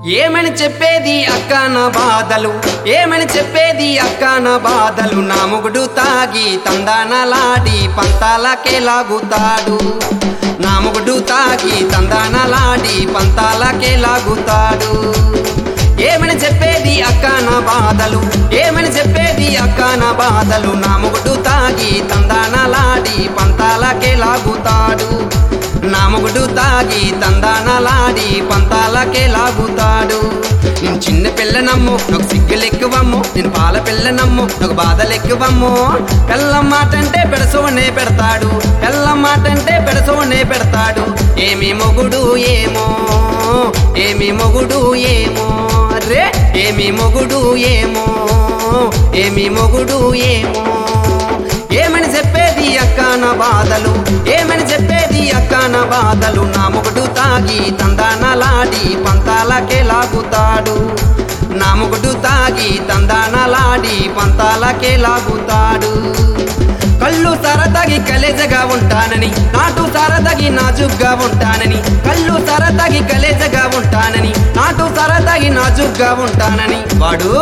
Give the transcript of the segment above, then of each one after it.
ఏమని చెప్పేది అక్క నా బాధలు ఏమని చెప్పేది అక్క నా బాధలు నా మొగుడు తాగి తందానలాడి పంతాలకే లాగుతాడు నా మొగుడు తాగి తందానలాడి పంతాలకే లాగుతాడు ఏమని చెప్పేది అక్క నా బాధలు ఏమని చెప్పేది అక్క నా బాధలు నా మొగుడు తాగి తందానలాడి పంతాలకే లాగుతాడు నా మొగుడు తాగి తందానలాడి పంతాలకే లాగుతాడు నేను చిన్న పిల్లనమ్ము నాకు సిగ్గులెక్కువమ్ము నేను పాల పిల్లనమ్ము నాకు బాధలెక్కువమ్ము పెళ్ళం మాట అంటే పెడసోనే పెడతాడు పెళ్ళం మాట అంటే పెడసోనే పెడతాడు ఏమి మొగుడు ఏమో ఏమి మొగుడు ఏమో అరే ఏమి మొగుడు ఏమో ఏమి మొగుడు ఏమో ఏమని చెప్పేది అక్క నా బాధలు ఏమని చెప్పేది అక్క నా బాధలు నా మొగుడు తాగి తందానలాడి పంతాలకే లాగుతాడు నా మొగుడు తాగి తందానలాడి పంతాలకే లాగుతాడు కళ్ళు సరదగి కలేజగా ఉంటానని నాటు సరదగి నాజుగ్గా ఉంటానని కళ్ళు సరదగి కలేజగా ఉంటానని నాటు సరదగి నాజుగ్గా ఉంటానని వాడు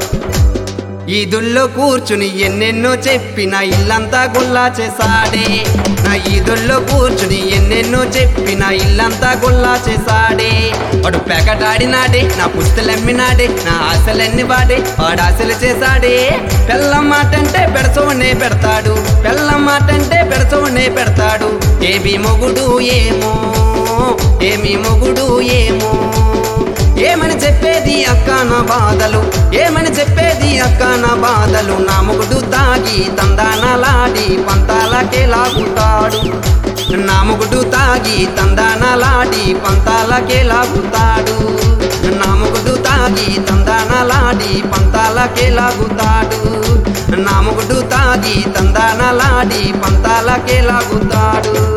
ఈదుల్లో కూర్చుని ఎన్నెన్నో చెప్పిన ఇల్లంతా గుల్లా చేసాడే నా ఈదుల్లో కూర్చుని ఎన్నెన్నో చెప్పిన ఇల్లంతా గుల్లా చేసాడే వాడు పెకటాడినాడే నా పుస్తలమ్మినాడే నా ఆశలన్నీ వాడే వాడు ఆశలు చేశాడే పెళ్ళం మాటంటే పెడసోనే పెడతాడు పెళ్ళం మాటంటే పెడసోనే పెడతాడు ఏమి మొగుడు ఏమో ఏమి మొగుడు ఏమో ఏమని చెప్పేది అక్క నా బాధలు ఏమని చెప్పేది అక్క నా బాధలు నా మొగుడు తాగి తందానలాడి పంతాలకే లాగుతాడు నా మొగుడు తాగి తందానలాడి పంతాలకే లాగుతాడు నా మొగుడు తాగి తందానలాడి పంతాలకే లాగుతాడు నా మొగుడు తాగి తందానలాడి పంతాలకే లాగుతాడు